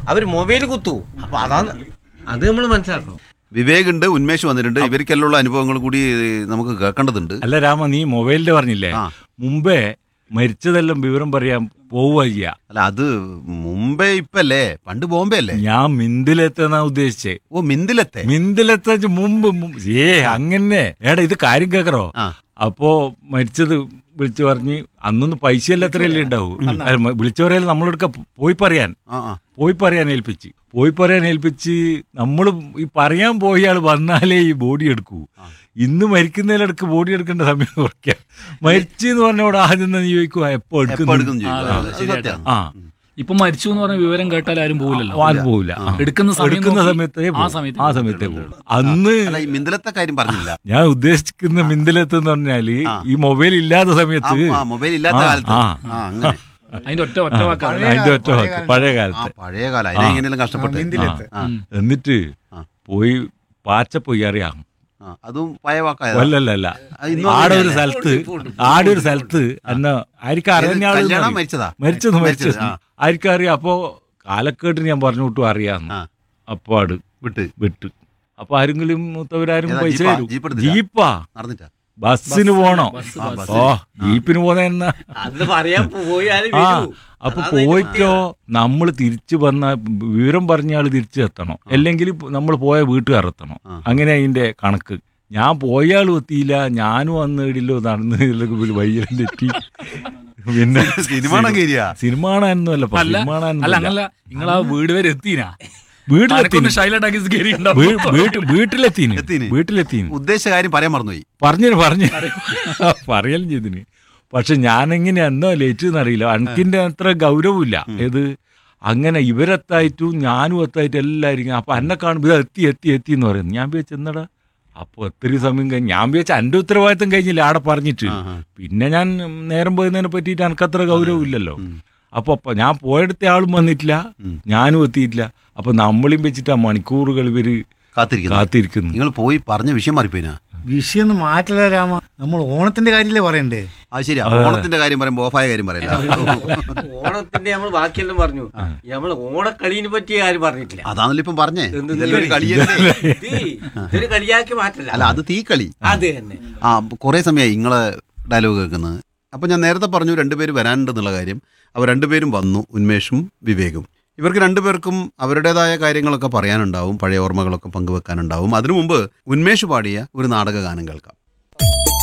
അവര് മൊബൈൽ കുത്തു അപ്പൊ അതാണ് അത് നമ്മൾ മനസ്സിലാക്കണം വിവേക് ഉണ്ട് ഉന്മേഷ് വന്നിട്ടുണ്ട് ഇവർക്കെല്ലാം അനുഭവങ്ങൾ കൂടി നമുക്ക് കേൾക്കേണ്ടതുണ്ട് അല്ല രാമ നീ മൊബൈലിന്റെ പറഞ്ഞില്ലേ ആ. മുമ്പേ മരിച്ചതെല്ലാം വിവരം പറയാൻ പോവുക ചെയ്യാ അല്ല അത് മുംബൈ ഇപ്പല്ലേ പണ്ട് ബോംബെ അല്ലേ ഞാൻ മിന്തിലെത്താന്നാ ഉദ്ദേശിച്ചേ ഓ മിന്തിലത്തെ മിന്തിലെത്ത മുമ്പ് മുമ്പ് ഏ അങ്ങനെ എടാ ഇത് കാര്യം കേക്കറോ ആ. അപ്പോ മരിച്ചത് വിളിച്ചു പറഞ്ഞ് അന്നൊന്നും പൈസയല്ല എത്രയല്ലേ ഉണ്ടാവൂ അല്ല, മ- വിളിച്ചു പറയാൻ നമ്മളെടുക്ക പോയി പറയാൻ ആ ആ പോയി പറയാൻ ഏൽപ്പിച്ച് പോയി പറയാൻ ഏൽപ്പിച്ച് നമ്മൾ ഈ പറയാൻ പോയ ആള് വന്നാലേ ഈ ബോഡി എടുക്കൂ ഇന്ന് മരിക്കുന്നതിലിടക്ക് ബോഡി എടുക്കേണ്ട സമയം കുറയ്ക്കാം മരിച്ചു എന്ന് പറഞ്ഞോട് ആദ്യം തന്നെ നീ ചോദിക്കുക എപ്പോ എപ്പോ എടുക്കുന്നു എടുക്കുന്നു ചോദിക്കും. ആ, അത് ശരിയായിട്ടാ. സത്യാണ്. ആ ഇപ്പൊ മരിച്ചു എന്ന് പറഞ്ഞ വിവരം കേട്ടാൽ ആരും പോകില്ലല്ലോ ആരും പോവില്ല ആ. എടുക്കുന്ന സമയം എടുക്കുന്ന നോക്കി സമയത്തേ ആ പോവും. സമയത്തേ ആ സമയത്തേ പോകും അന്ന് അല്ല ഈ മിന്തിലത്തെ കാര്യം പറഞ്ഞില്ല ഞാൻ ഉദ്ദേശിക്കുന്ന മിന്തിലെത്ത് എന്ന് പറഞ്ഞാല് ഈ മൊബൈൽ ഇല്ലാത്ത സമയത്ത് ആ മൊബൈൽ ഇല്ലാത്ത ആ, കാലത്ത് ആ. ആ അങ്ങനെ അതിന്റെ ഒറ്റ ഒറ്റ വാക്കാണ് അതിന്റെ ഒറ്റ വാക്ക് പഴയ ആ കാലത്ത് പഴയ കാലം അതിനെ എങ്ങനെയെല്ലാം കഷ്ടപ്പെട്ട് ആ. എന്നിട്ട് ആ. പോയി പാച്ച പോയി അറിയാം ആ, അതും പഴയ വാക്കായ അല്ലല്ല ആ, ഇന്നും ആടെ ഒരു അങ്ങനെയല്ലേ? സ്ഥലത്ത് ആടെ ഒരു സ്ഥലത്ത് എന്നാ ആയിരിക്കും അറിയുന്ന ആള് കല്യാണം അറിയും. മരിച്ചതാ മരിച്ചത് മരിച്ചത്, മരിച്ചത് ആ. ആയിരിക്കും അറിയാം അപ്പോ കാലക്കേട്ട് ഞാൻ പറഞ്ഞു വിട്ടു അറിയാന്ന് ആ. അപ്പൊ ആട് വിട്ട് വിട്ട് അപ്പൊ ആരെങ്കിലും മൂത്തവരാരും ഏതാ, പൈസ ജീപ്പാ? തരും ജീപ്പ് എടുത്തില്ല? ജീപ്പാ നടന്നിട്ടാ ബസ്സിന് പോണോ ബസ്, ആ, ബസ്. ഓ ജീപ്പിന് പോന്ന എന്നാ അന്ന് പറയാൻ പോയാലും ആ വരൂ. അപ്പൊ അതാണ് പോയിട്ടോ നമ്മൾ തിരിച്ചു വന്ന വിവരം പറഞ്ഞ ആള് തിരിച്ചു എത്തണം അല്ലെങ്കിൽ നമ്മൾ പോയ വീട്ടുകാർ എത്തണം ആ. അങ്ങനെ അതിന്റെ കണക്ക് ഞാൻ പോയാളും എത്തിയില്ല ഞാനും വന്ന് ഇടില്ലോ നടന്ന് വൈകിട്ട് തെറ്റി പിന്നെ സിനിമ കയറിയാ സിനിമ കാണാനൊന്നുമല്ല ഇപ്പൊ. അല്ല സിനിമ അല്ല കാണാനൊന്നുമല്ല. അങ്ങനല്ല നിങ്ങൾ ആ വീട് വരെ എത്തിനാ വീട്ടിലെത്തി ആർക്കൊന്ന് ഷൈല ടാക്കീസ് കയറി വീട്ടിലെത്തീന് എത്തീന്. വീട്ടിലെത്തീന് ഉദ്ദേശിച്ച കാര്യം പറയാൻ മറന്നുപോയി പറഞ്ഞു പറഞ്ഞു പറയലും ചെയ്തിന് പക്ഷെ ഞാനെങ്ങനെ എന്നോ ലേറ്റ് എന്നറിയില്ല അനക്കിന്റെ അത്ര ഗൗരവമില്ല ഏത് അങ്ങനെ ഇവരെത്തായിട്ടും ഞാനും എത്തായിട്ടും എല്ലാവരും അപ്പൊ എന്നെ കാണുമ്പോൾ ഇത് എത്തി എത്തി എത്തി എന്ന് പറയുന്നു ഞാൻ വിചാരിച്ചു എന്നടാ അപ്പൊ ഒത്തിരി സമയം കഴിഞ്ഞ് ഞാൻ വിചാരിച്ച എന്റെ ഉത്തരവാദിത്തം കഴിഞ്ഞില്ല ആടെ പറഞ്ഞിട്ട് ആ, ആ. പിന്നെ ഞാൻ നേരം പോയതിനെ പറ്റിയിട്ട് എനിക്കത്ര ഗൗരവമില്ലല്ലോ അപ്പൊ അപ്പൊ ഞാൻ പോയടുത്ത ആളും വന്നിട്ടില്ല ഞാനും എത്തിയിട്ടില്ല അപ്പൊ നമ്മളും വെച്ചിട്ട് ആ മണിക്കൂറുകൾ ഇവര് കാത്തിരിക്കുന്നു കാത്തിരിക്കുന്നു നിങ്ങൾ പോയി പറഞ്ഞ വിഷയം മാറിപ്പോയിനാ വിഷയം ഒന്നും മാറ്റില്ല രാമ നമ്മൾ ഓണത്തിന്റെ കാര്യല്ലേ പറയണ്ടേ അത് ശരിയാ ഓണത്തിന്റെ കാര്യം പറയുമ്പോ ഓഫായ കാര്യം പറയില്ല ഓണത്തിന്റെ നമ്മൾ ബാക്കിയെല്ലാം പറഞ്ഞു നമ്മൾ ഓണക്കളീനെ പറ്റി ആരും പറഞ്ഞിട്ടില്ല അതാണല്ലോ ഇപ്പം പറഞ്ഞേ എന്ത് ഇതെല്ലാം ഒരു കളിയല്ലേ ഇത് ഇതൊരു കളിയാക്കി മാറ്റല്ല അല്ല അത് തീക്കളി അത് തന്നെ ആ കുറേ സമയമായി നിങ്ങളെ ഡയലോഗ് കേൾക്കുന്നത് അപ്പോൾ ഞാൻ നേരത്തെ പറഞ്ഞു രണ്ടുപേര് വരാനുണ്ടെന്നുള്ള കാര്യം അവർ രണ്ടുപേരും വന്നു ഉന്മേഷും വിവേകും ഇവർക്ക് രണ്ടുപേർക്കും അവരുടേതായ കാര്യങ്ങളൊക്കെ പറയാനുണ്ടാവും പഴയ ഓർമ്മകളൊക്കെ പങ്കുവെക്കാനുണ്ടാവും അതിനു മുമ്പ് ഉന്മേഷ് പാടിയ ഒരു നാടക ഗാനം കേൾക്കാം